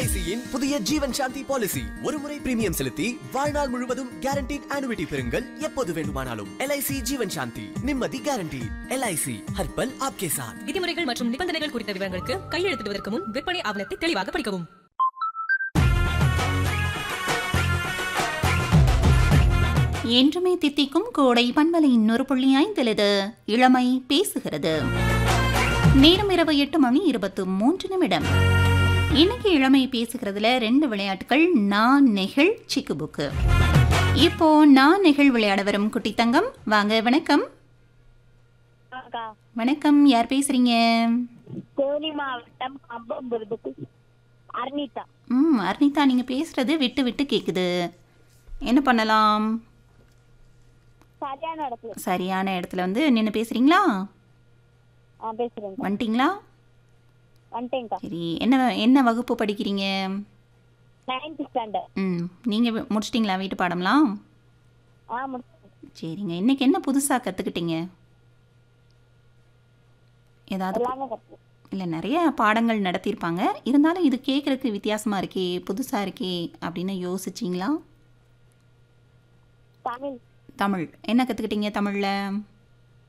எல்ஐசியின் புதிய ஜீவன் சாந்தி பாலிசி ஒரு முறை பிரீமியம் செலுத்தி வாழ்நாள் முழுவதும் கேரண்டீட் ஆனுவிட்டி பெறுங்கள் எப்போது வேண்டுமானாலும் எல்ஐசி ஜீவன் சாந்தி நிம்மதி கேரண்டி எல்ஐசி ஹர்பல் ஆப்கே சாத் விதிமுறைகள் மற்றும் நிபந்தனைகள் குறித்த விவரங்களுக்கு கையெழுத்திடுவதற்கு முன் விற்பனை ஆவணத்தை தெளிவாக படிக்கவும் என்றுமே தித்திக்கும் கோடை பண்பலையின் ஒரு புள்ளி ஐந்திலது இளமை பேசுகிறது நேரம் இரவு எட்டு மணி இருபத்து மூன்று நிமிடம் இன்னைக்கு இளமை பேசுகிறதுல ரெண்டு விளையாட்டுகள் நான் நெகிழ் சிக்கு புக்கு இப்போ நான் நெகிழ் விளையாட வரும் குட்டி தங்கம் வாங்க வணக்கம் அக்கா வணக்கம் யார் பேசுறீங்க தேனி மாவட்டம் கம்பம்புரத்துக்கு அர்னிதா ம் அர்னிதா நீங்க பேசுறது விட்டு விட்டு கேக்குது என்ன பண்ணலாம் சரியான இடத்துல சரியான இடத்துல வந்து நின்று பேசுறீங்களா ஆ பேசுறேங்க வந்துட்டீங்களா வந்துட்டேங்க்கா சரி என்ன என்ன வகுப்பு படிக்கிறீங்க நைன்த் ஸ்டாண்டர்ட் ம் நீங்கள் முடிச்சிட்டிங்களா வீட்டு பாடம்லாம் ஆ முடிச்சு சரிங்க இன்னைக்கு என்ன புதுசாக கற்றுக்கிட்டீங்க ஏதாவது எல்லாமே கற்று இல்லை நிறைய பாடங்கள் நடத்தியிருப்பாங்க இருந்தாலும் இது கேட்குறதுக்கு வித்தியாசமாக இருக்கே புதுசாக இருக்கே அப்படின்னு யோசிச்சிங்களா தமிழ் தமிழ் என்ன கற்றுக்கிட்டீங்க தமிழில்